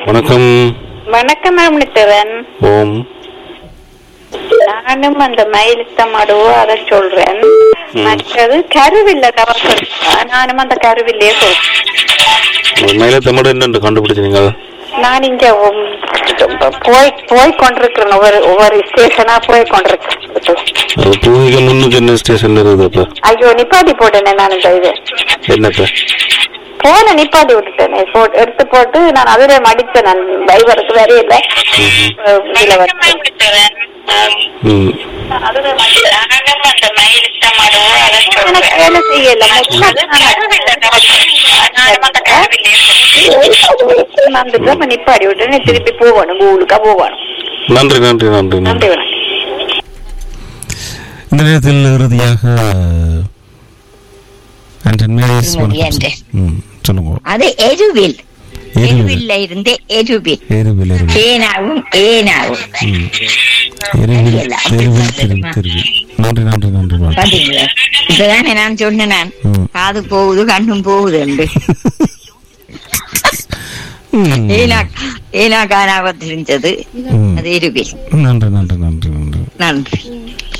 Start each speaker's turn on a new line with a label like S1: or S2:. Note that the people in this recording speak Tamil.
S1: வணக்கம்
S2: வணக்கம் அமிழ்த்தவன்
S1: ஓம்
S2: நானும் அந்த மயிலுத்த மடுவோ அதை சொல்றேன் மற்றது கருவில்ல கவசம் நானும் அந்த கருவில்லையே சொல்றேன்
S1: மேலே தமிழ் என்ன கண்டுபிடிச்சீங்க
S2: நான் இங்க உம், போய் போய் கொண்டிருக்கிறேன் ஒவ்வொரு ஒவ்வொரு ஸ்டேஷனா போய் கொண்டிருக்கேன்
S1: அது பூமிக்கு முன்னுக்கு என்ன ஸ்டேஷன்ல இருக்குது இப்ப
S2: ஐயோ நிப்பாட்டி போட்டேனே நான் இந்த இது
S1: என்னப்ப
S2: போன நிப்பாட்டி விட்டுட்டேனே போட்டு எடுத்து போட்டு நான் அதுல மடிச்சேன் நான் டிரைவருக்கு வேற இல்ல அஹ், இதுல வந்து
S1: ம்
S2: எனக்கு வேலை செய்யல வந்துட்டு அப்ப நிப்பாடி விட்டு நீ திருப்பி போகணும் கூலுக்கா போகணும்
S1: நன்றி நன்றி நன்றி
S2: நன்றி
S1: நன்றி
S2: வணக்கம்
S3: இந்த நேரத்தில் இறுதியாக ஆண்டன் மேரிஸ்
S4: திருமதி
S3: வணக்கம்.
S4: என்று.
S3: ம், சொல்லுங்க
S4: அது எருவில்
S3: எருவில்.
S4: எருவில்ல இருந்து எருவில்
S3: எருவில் எருவில்
S4: ஏனாவும் ஏனாவும்
S3: ம். எருவில்
S4: எல்லாம்
S3: தெருவில்
S4: அப்படி
S3: தெருவில் தெருவில் நன்றி நன்றி நன்றி வணக்கம்.
S4: பாத்தீங்களா இப்பதானே நான் சொன்னேன் நான்
S3: ம்.
S4: காது போகுது கண்ணும் போகுது என்று
S3: ம்.
S4: ஏனா ஏனா காணாம தெரிஞ்சது
S3: ம்.
S4: அது எருவில்
S3: நன்றி நன்றி நன்றி நன்றி
S4: நன்றி